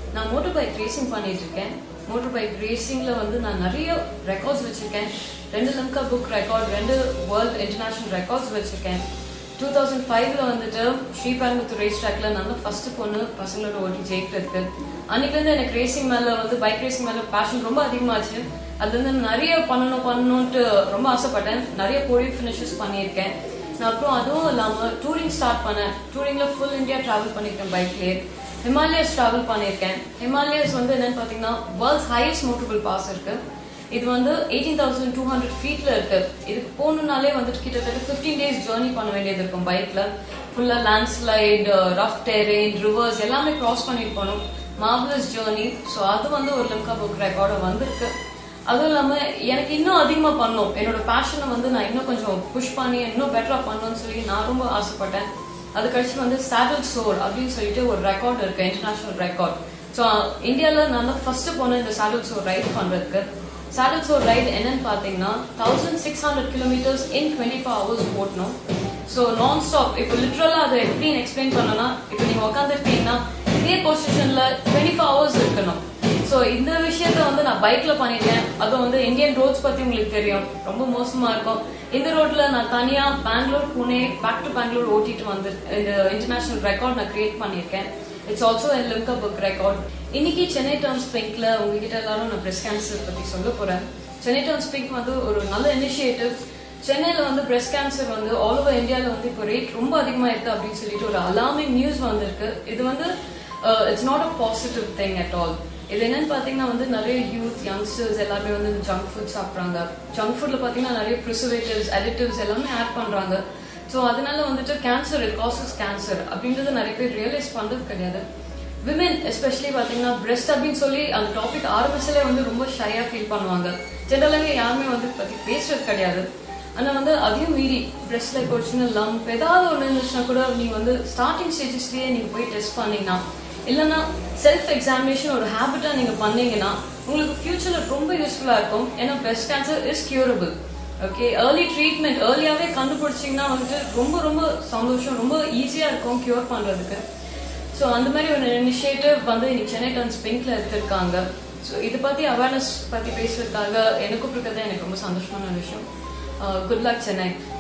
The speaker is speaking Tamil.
நான் மோட்டர் பைக் ரேசிங் பண்ணிட்டு இருக்கேன் மோட்டர் பைக் ரேசிங்ல வந்து நான் நிறைய ரெக்கார்ட்ஸ் வச்சிருக்கேன் ரெண்டு லிம்கா புக் ரெக்கார்ட் ரெண்டு வேர்ல்ட் இன்டர்நேஷனல் ரெக்கார்ட்ஸ் வச்சிருக்கேன் டூ தௌசண்ட் ஃபைவ்ல வந்துட்டு ஸ்ரீபெரும்புத்தூர் ரேஸ் ட்ராக்ல நான் தான் ஃபர்ஸ்ட் பொண்ணு பசங்களோட ஓட்டி ஜெயிக்கிறதுக்கு அன்னைக்குலேருந்து எனக்கு ரேசிங் மேல வந்து பைக் ரேசிங் மேல பேஷன் ரொம்ப அதிகமாச்சு அதுல இருந்து நிறைய பண்ணணும் பண்ணணும்ட்டு ரொம்ப ஆசைப்பட்டேன் நிறைய போடியம் ஃபினிஷஸ் பண்ணியிருக்கேன் நான் அப்புறம் அதுவும் இல்லாம டூரிங் ஸ்டார்ட் பண்ணேன் டூரிங்ல ஃபுல் இந்தியா டிராவல் பண்ணியிருக்கேன் பைக்லயே ஹிமாலயஸ் டிராவல் பண்ணியிருக்கேன் ஹிமாலயஸ் வந்து என்னன்னு பாத்தீங்கன்னா வேர்ல்ட்ஸ் ஹையஸ்ட் மோட்டபிள் பாஸ் இருக்கு இது வந்து எயிட்டீன் தௌசண்ட் டூ ஹண்ட்ரட் ஃபீட்ல இருக்கு இதுக்கு போகணும்னாலே வந்துட்டு கிட்டத்தட்ட ஃபிஃப்டீன் டேஸ் ஜேர்னி பண்ண வேண்டியது இருக்கும் பைக்ல ஃபுல்லா லேண்ட்ஸ்லைட் ரஃப் டெரெயின் ரிவர்ஸ் எல்லாமே கிராஸ் பண்ணிட்டு போகணும் மார்வலஸ் ஜேர்னி ஸோ அது வந்து ஒரு லிம்கா புக் ரெக்கார்டு வந்திருக்கு அதுவும் இல்லாம எனக்கு இன்னும் அதிகமா பண்ணும் என்னோட பேஷனை வந்து நான் இன்னும் கொஞ்சம் புஷ் பண்ணி இன்னும் பெட்டரா பண்ணணும்னு சொல்லி நான் ரொம்ப ஆசைப்பட்டேன் அது கழிச்சு வந்து சாடல் சோர் அப்படின்னு சொல்லிட்டு ஒரு ரெக்கார்ட் இருக்கு இன்டர்நேஷனல் ரெக்கார்ட் ஸோ இந்தியாவில் நான் தான் ஃபர்ஸ்ட் போனேன் இந்த சாடல் சோர் ரைட் பண்றதுக்கு சாடல் சோர் ரைட் என்னன்னு பார்த்தீங்கன்னா thousand six hundred kilometres in twenty four hours ஓட்டணும் ஸோ நான் ஸ்டாப் இப்போ லிட்ரலாக அதை எப்படி எக்ஸ்பிளைன் பண்ணனா இப்போ நீங்கள் உட்காந்துருக்கீங்கன்னா இதே பொசிஷன்ல டுவெண்ட்டி ஃபோர் ஹவர்ஸ் இருக்கணும் ஸோ இந்த விஷயத்த வந்து நான் பைக்ல பண்ணிட்டேன் அதுவும் வந்து இந்தியன் ரோட்ஸ் பத்தி உங்களுக்கு தெரியும் ரொம்ப மோசமா இருக்கும் இந்த ரோட்ல நான் தனியா பெங்களூர் புனே பேக் டு பெங்களூர் ஓட்டிட்டு வந்து இந்த இன்டர்நேஷனல் ரெக்கார்ட் நான் கிரியேட் பண்ணியிருக்கேன் it's also N Limca book record இன்னைக்கு சென்னை டர்ம்ஸ் பிங்க்ல உங்ககிட்ட எல்லாரும் நான் பிரஸ்ட் கேன்சர் பத்தி சொல்ல போறேன் சென்னை டர்ம்ஸ் பிங்க் வந்து ஒரு நல்ல இனிஷியேட்டிவ் சென்னையில வந்து பிரஸ்ட் கேன்சர் வந்து ஆல் ஓவர் இந்தியாவில் வந்து இப்போ ரேட் ரொம்ப அதிகமா இருக்கு அப்படின்னு சொல்லிட்டு ஒரு அலாமிங் நியூஸ் வந்திருக்கு இது வந்து it's not a positive thing at all இது என்னன்னு பாத்தீங்கன்னா வந்து நிறைய யூத் யங்ஸ்டர்ஸ் எல்லாமே வந்து ஜங்க் ஃபுட் சாப்பிட்றாங்க ஜங்க் ஃபுட்ல பாத்தீங்கன்னா நிறைய ப்ரிசர்வேட்டிவ்ஸ் அடிட்டிவ்ஸ் எல்லாமே ஆட் பண்றாங்க ஸோ அதனால வந்துட்டு கேன்சர் இட் காசஸ் கேன்சர் அப்படின்றது நிறைய பேர் ரியலைஸ் பண்றது கிடையாது விமென் எஸ்பெஷலி பாத்தீங்கன்னா பிரெஸ்ட் அப்படின்னு சொல்லி அந்த டாபிக் ஆரம்பிச்சலே வந்து ரொம்ப ஷையா ஃபீல் பண்ணுவாங்க ஜென்ரலாகவே யாருமே வந்து பத்தி பேசுறது கிடையாது ஆனா வந்து அதையும் மீறி பிரெஸ்ட்ல இப்போ ஒரு சின்ன லம்ப் ஏதாவது ஒன்று இருந்துச்சுன்னா கூட நீங்க வந்து ஸ்டார்டிங் ஸ்டேஜஸ்லயே நீங்க போய் டெஸ்ட் பண்ணீங்கன்னா இல்லைன்னா செல்ஃப் எக்ஸாமினேஷன் ஒரு ஹேபிட்டா நீங்க பண்ணீங்கன்னா உங்களுக்கு ஃபியூச்சர்ல ரொம்ப யூஸ்ஃபுல்லா இருக்கும் ஏன்னா breast cancer is curable okay early treatment ஏர்லியாவே கண்டுபிடிச்சிங்கன்னா வந்துட்டு ரொம்ப ரொம்ப சந்தோஷம் ரொம்ப ஈஸியா இருக்கும் கியூர் பண்றதுக்கு ஸோ அந்த மாதிரி ஒரு இனிஷியேட்டிவ் வந்து இன்னைக்கு சென்னை டர்ன்ஸ் பிங்க்ல எடுத்திருக்காங்க ஸோ இதை பத்தி அவேர்னஸ் பத்தி பேசுறதுக்காக எனக்கு கூப்பிட்டுருக்கிறது எனக்கு ரொம்ப சந்தோஷமான விஷயம் குட் லக் சென்னை